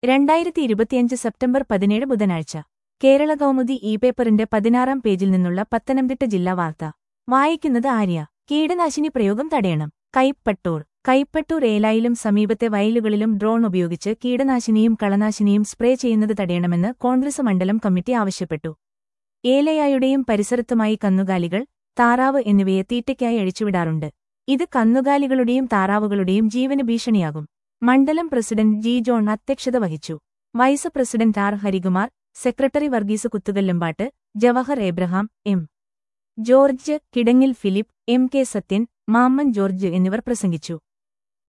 രണ്ടായിരത്തി ഇരുപത്തിയഞ്ച് സെപ്റ്റംബർ പതിനേഴ് ബുധനാഴ്ച കേരള കൗമുദി ഇ പേപ്പറിന്റെ പതിനാറാം പേജിൽ നിന്നുള്ള പത്തനംതിട്ട ജില്ലാ വാർത്ത വായിക്കുന്നത് ആര്യ കീടനാശിനി പ്രയോഗം തടയണം കൈപ്പട്ടൂർ കൈപ്പട്ടൂർ ഏലായിലും സമീപത്തെ വയലുകളിലും ഡ്രോൺ ഉപയോഗിച്ച് കീടനാശിനിയും കളനാശിനിയും സ്പ്രേ ചെയ്യുന്നത് തടയണമെന്ന് കോൺഗ്രസ് മണ്ഡലം കമ്മിറ്റി ആവശ്യപ്പെട്ടു ഏലയായുടെയും പരിസരത്തുമായി കന്നുകാലികൾ താറാവ് എന്നിവയെ തീറ്റയ്ക്കായി അഴിച്ചുവിടാറുണ്ട് ഇത് കന്നുകാലികളുടെയും താറാവുകളുടെയും ജീവന് ഭീഷണിയാകും മണ്ഡലം പ്രസിഡന്റ് ജി ജോൺ അധ്യക്ഷത വഹിച്ചു vice president R Harikumar secretary Varghese Kuthukallampattu Jawahar Abraham M George Kidangil Philip M K Sathyan Mammen George എന്നിവർ പ്രസംഗിച്ചു